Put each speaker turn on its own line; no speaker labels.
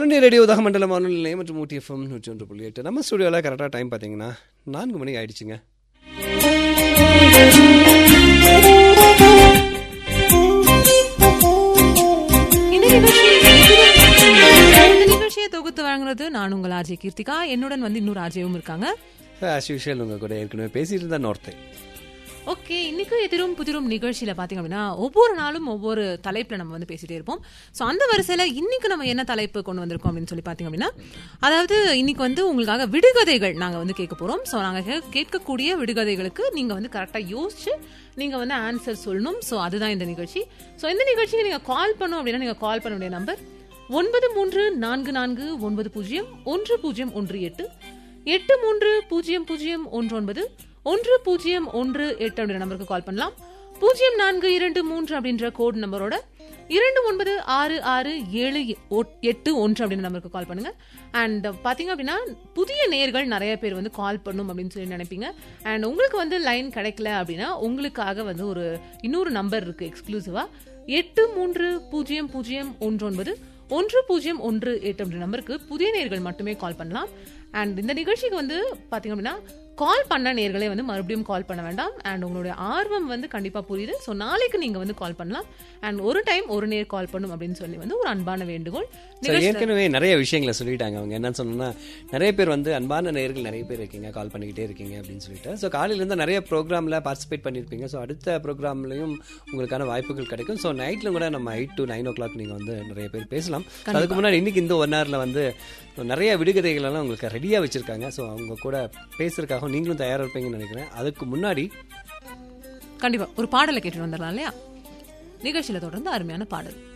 all India radio உதகமண்டல வானொலி நிலையம் மற்றும் ஊட்டி எஃப்எம் நூற்றி ஒன்று புள்ளி எட்டு நம்ம ஸ்டுடியோவில் கரெக்டாக டைம் பார்த்தீங்கன்னா நான்கு மணி ஆயிடுச்சுங்க
இந்த நிகழ்ச்சி- இந்த நிகழ்ச்சியை தொகுத்து வழங்குறது நான் உங்கள் ஆர்ஜே கீர்த்திகா என்னுடன் வந்து இன்னொரு ஆர்ஜேவும் இருக்காங்க
ஆஸ் யூஷுவல் உங்கள் கூட ஏற்கனவே பேசிட்டு இருந்தா நோர்த்தே
ஓகே இன்னைக்கு எதிரும் புதிரும் நிகழ்ச்சியில பாத்தீங்க அப்படின்னா ஒவ்வொரு நாளும் ஒவ்வொரு தலைப்புல நம்ம வந்து பேசிட்டே இருப்போம் சோ அந்த வரிசையில இன்னைக்கு நம்ம என்ன தலைப்பு கொண்டு வந்திருக்கோம் அப்படின்னு சொல்லி பாத்தீங்க அப்படின்னா அதாவது இன்னைக்கு வந்து உங்களுக்காக விடுகதைகள் நாங்க வந்து கேட்க போறோம் சோ நாங்க கே- கேட்கக்கூடிய விடுகதைகளுக்கு நீங்க வந்து கரெக்டா யோசிச்சு நீங்க வந்து ஆன்சர் சொல்லணும் சோ அதுதான் இந்த நிகழ்ச்சி சோ இந்த நிகழ்ச்சிக்கு நீங்க கால் பண்ணோம் அப்படின்னா நீங்க கால் பண்ண வேண்டிய நம்பர் ஒன்பது மூன்று நான்கு நான்கு ஒன்பது பூஜ்ஜியம் ஒன்று பூஜ்ஜியம் ஒன்று எட்டு எட்டு மூன்று பூஜ்ஜியம் பூஜ்ஜியம் ஒன்று ஒன்பது ஒன்று பூஜ்ஜியம் ஒன்று எட்டு அப்படின்ற நம்பருக்கு கால் பண்ணலாம் பூஜ்ஜியம் நான்கு இரண்டு மூன்று அப்படின்ற கோட் நம்பரோட இரண்டு ஒன்பது ஆறு ஆறு ஏழு ஒ- எட்டு ஒன்று அப்படின்ற நம்பருக்கு கால் பண்ணுங்க அண்ட் பாத்தீங்க அப்படின்னா புதிய நேர்கள் நிறைய பேர் வந்து கால் பண்ணும் அப்படின்னு சொல்லி நினைப்பீங்க அண்ட் உங்களுக்கு வந்து லைன் கிடைக்கல அப்படின்னா உங்களுக்காக வந்து ஒரு இன்னொரு நம்பர் இருக்கு எக்ஸ்க்ளூசிவா எட்டு மூன்று பூஜ்ஜியம் பூஜ்ஜியம் ஒன்று ஒன்பது ஒன்று பூஜ்ஜியம் ஒன்று எட்டு அப்படின்ற நம்பருக்கு புதிய நேர்கள் மட்டுமே கால் பண்ணலாம் அண்ட் இந்த நிகழ்ச்சிக்கு வந்து பாத்தீங்க அப்படின்னா கால் பண்ண நேர்களே வந்து மறுபடியும் கால் பண்ண வேண்டாம் அண்ட் உங்களுடைய ஆர்வம் வந்து கண்டிப்பா புரியுது ஸோ நாளைக்கு நீங்க வந்து கால் பண்ணலாம் அண்ட் ஒரு டைம் ஒரு நேர் கால் பண்ணும் அப்படின்னு சொல்லி வந்து ஒரு அன்பான வேண்டுகோள்
ஸோ
நிகழ்ச்சி-
ஏற்கனவே நிறைய விஷயங்களை சொல்லிட்டாங்க அவங்க என்ன சொன்னா நிறைய பேர் வந்து அன்பான நேயர்கள் நிறைய பேர் இருக்கீங்க கால் பண்ணிக்கிட்டே இருக்கீங்க அப்படின்னு சொல்லிட்டு ஸோ காலையிலேருந்து நிறைய ப்ரோக்ராமில் பார்ட்டிசிபேட் பண்ணியிருப்பீங்க ஸோ அடுத்த ப்ரோக்ராம்லையும் உங்களுக்கான வாய்ப்புகள் கிடைக்கும் ஸோ நைட்டில் கூட நம்ம eight to nine o'clock நீங்கள் வந்து நிறைய பேர் பேசலாம் So அதுக்கு முன்னாடி இன்னைக்கு இந்த ஒன் ஹவரில் வந்து நிறைய விடுகதைகள் எல்லாம் உங்களுக்கு ரெடியாக வச்சிருக்காங்க ஸோ அவங்க கூட பேசுறதுக்காக நீங்களும் தயாராக இருப்பீங்கன்னு நினைக்கிறேன் அதுக்கு முன்னாடி
கண்டிப்பா ஒரு பாடலை கேட்டுட்டு வந்துடலாம் இல்லையா நிகழ்ச்சியில தொடர்ந்து அருமையான பாடல்